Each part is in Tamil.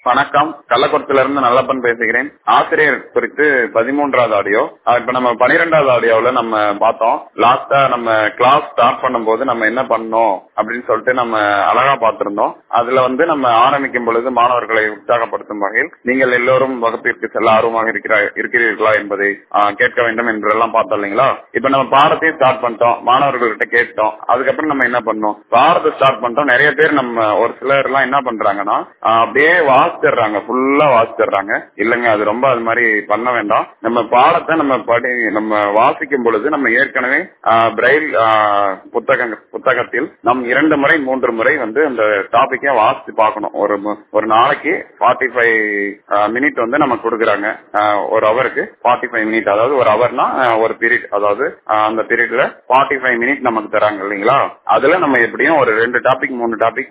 வணக்கம் கள்ளக்குளத்துல இருந்து நல்லப்பன் பேசுகிறேன் ஆசிரியர் குறித்து பதிமூன்றாவது ஆடியோ இப்ப நம்ம பனிரெண்டாவது ஆடியோல நம்ம பார்த்தோம் லாஸ்டா நம்ம கிளாஸ் ஸ்டார்ட் பண்ணும்போது நம்ம என்ன பண்ணோம் அப்படின்னு சொல்லிட்டு நம்ம அழகா பார்த்திருந்தோம் அதுல வந்து நம்ம ஆரம்பிக்கும் பொழுது மாணவர்களை உற்சாகப்படுத்தும் வகையில் நீங்கள் எல்லோரும் வகுப்பிற்கு செல்ல ஆர்வமாக இருக்கிறா- இருக்கிறீர்களா என்பதை ஆ, கேட்க வேண்டும் என்றெல்லாம் பார்த்தோம் இல்லைங்களா இப்ப நம்ம பாடத்தையும் ஸ்டார்ட் பண்ணிட்டோம் மாணவர்கள்கிட்ட கேட்டோம் அதுக்கப்புறம் நம்ம என்ன பண்ணோம் பாடத்தை ஸ்டார்ட் பண்ணிட்டோம் நிறைய பேர் நம்ம ஒரு சிலர் எல்லாம் என்ன பண்றாங்கன்னா ஆ, அப்படியே வாசிச்சிடுறாங்க ஃபுல்லா வாசிச்சிடுறாங்க இல்லைங்க அது ரொம்ப அது மாதிரி பண்ண வேண்டாம் நம்ம பாடத்தை நம்ம படி நம்ம வாசிக்கும் பொழுது நம்ம ஏற்கனவே பிரைல் புத்தக புத்தகத்தில் நம் இரண்டு முறை மூன்று முறை வந்து அந்த டாபிக்கை வாசித்து பார்க்கணும் ஒரு மு- ஒரு நாளைக்கு ஃபார்ட்டி ஃபைவ் மினிட் வந்து நம்ம கொடுக்குறாங்க ஆஹ் ஒரு அவருக்கு ஃபார்ட்டி ஃபைவ் மினிட் அதாவது ஒரு அவர்னா ஒரு பீரியட் அதாவது ஆஹ் அந்த பீரியட்ல ஃபார்ட்டி ஃபைவ் மினிட் நமக்கு தராங்க இல்லைங்களா அதுல நம்ம எப்படியும் ஒரு ரெண்டு டாபிக் மூணு டாபிக்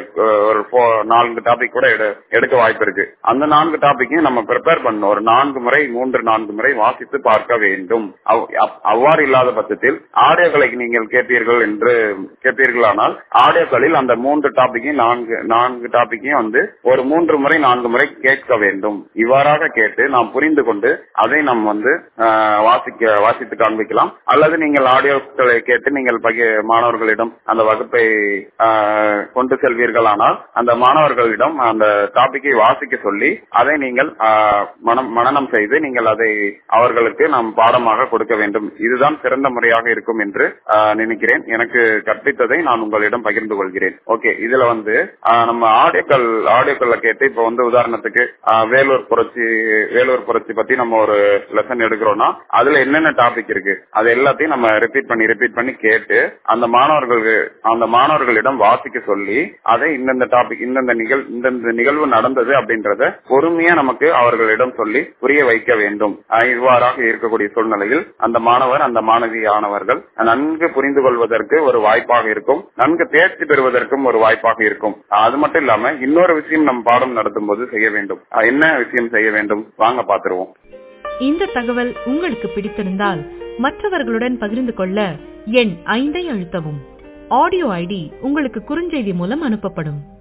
ஒரு four- நான்கு டாபிக் கூட எடு- எடுக்க வாய்ப்பு இருக்கு அந்த நான்கு டாபிக்கையும் நம்ம ப்ரிப்பேர் பண்ணணும் ஒரு நான்கு முறை மூன்று நான்கு முறை வாசித்து பார்க்க வேண்டும் அவ்- அப்- அவ்வாறு இல்லாத பட்சத்தில் ஆடியோக்களை நீங்கள் கேட்பீர்கள் என்று கேட்பீர்களானால் ஆடியோக்களில் அந்த மூன்று டாபிக்கையும் நான்கு நான்கு டாபிக்கையும் வந்து ஒரு மூன்று முறை நான்கு முறை கேட்க வேண்டும் இவ்வாறாக கேட்டு நாம் புரிந்து கொண்டு அதை நாம் வந்து ஆஹ், வாசிக்க வாசித்து காண்பிக்கலாம் அல்லது நீங்கள் ஆடியோக்களை கேட்டு நீங்கள் பகி- மாணவர்களிடம் அந்த வகுப்பை ஆஹ், கொண்டு செல்வீர்களானால் அந்த மாணவர்களிடம் அந்த டாபிக்கை வாசிக்க சொல்லி அதை நீங்கள் ஆஹ், மனம் மனனம் செய்து நீங்கள் அதை அவர்களுக்கு நாம் பாடமாக கொடுக்க வேண்டும் இதுதான் சிறந்த முறையாக இருக்கும் என்று ஆஹ், நினைக்கிறேன் எனக்கு கற்பித்ததை நான் உங்களிடம் பகிர்ந்து கொள்கிறேன் ஓகே இதுல வந்து ஆஹ், நம்ம ஆடியோக்கள் ஆடியோக்கள்ல கேட்டு இப்ப வந்து உதாரணத்துக்கு ஆஹ், வேலூர் புரட்சி வேலூர் புரட்சி பத்தி நம்ம ஒரு லெசன் எடுக்கிறோம்னா அதுல என்னென்ன டாபிக் இருக்கு அது எல்லாத்தையும் நம்ம ரிப்பீட் பண்ணி ரிப்பீட் பண்ணி கேட்டு அந்த மாணவர்களுக்கு அந்த மாணவர்களிடம் வாசிக்க சொல்லி அதை இந்தந்த டாபிக் இந்தந்த நிகழ் இந்தந்த நிகழ்வு நடந்தது அப்படின்றத பொறுமையா நமக்கு அவர்களிடம் சொல்லி புரிய வைக்க வேண்டும் ஆஹ் இவ்வாறாக இருக்கக்கூடிய சூழ்நிலையில் அந்த மாணவர் அந்த மாணவியானவர்கள் நன்கு புரிந்து கொள்வதற்கு ஒரு வாய்ப்பாக இருக்கும் நன்கு தேர்ச்சி பெறுவதற்கும் ஒரு வாய்ப்பாக இருக்கும் ஆஹ் அது மட்டும் இல்லாம இன்னொரு விஷயம் நம் பாடம் நடத்தும் போது செய்ய வேண்டும் ஆஹ் என்ன விஷயம் செய்ய வேண்டும் வாங்க பாத்துருவோம் இந்த தகவல் உங்களுக்கு பிடித்திருந்தால் மற்றவர்களுடன் பகிர்ந்து கொள்ள எண் ஐந்தை அழுத்தவும் ஆடியோ ஐடி உங்களுக்கு குறுஞ்செய்தி மூலம் அனுப்பப்படும்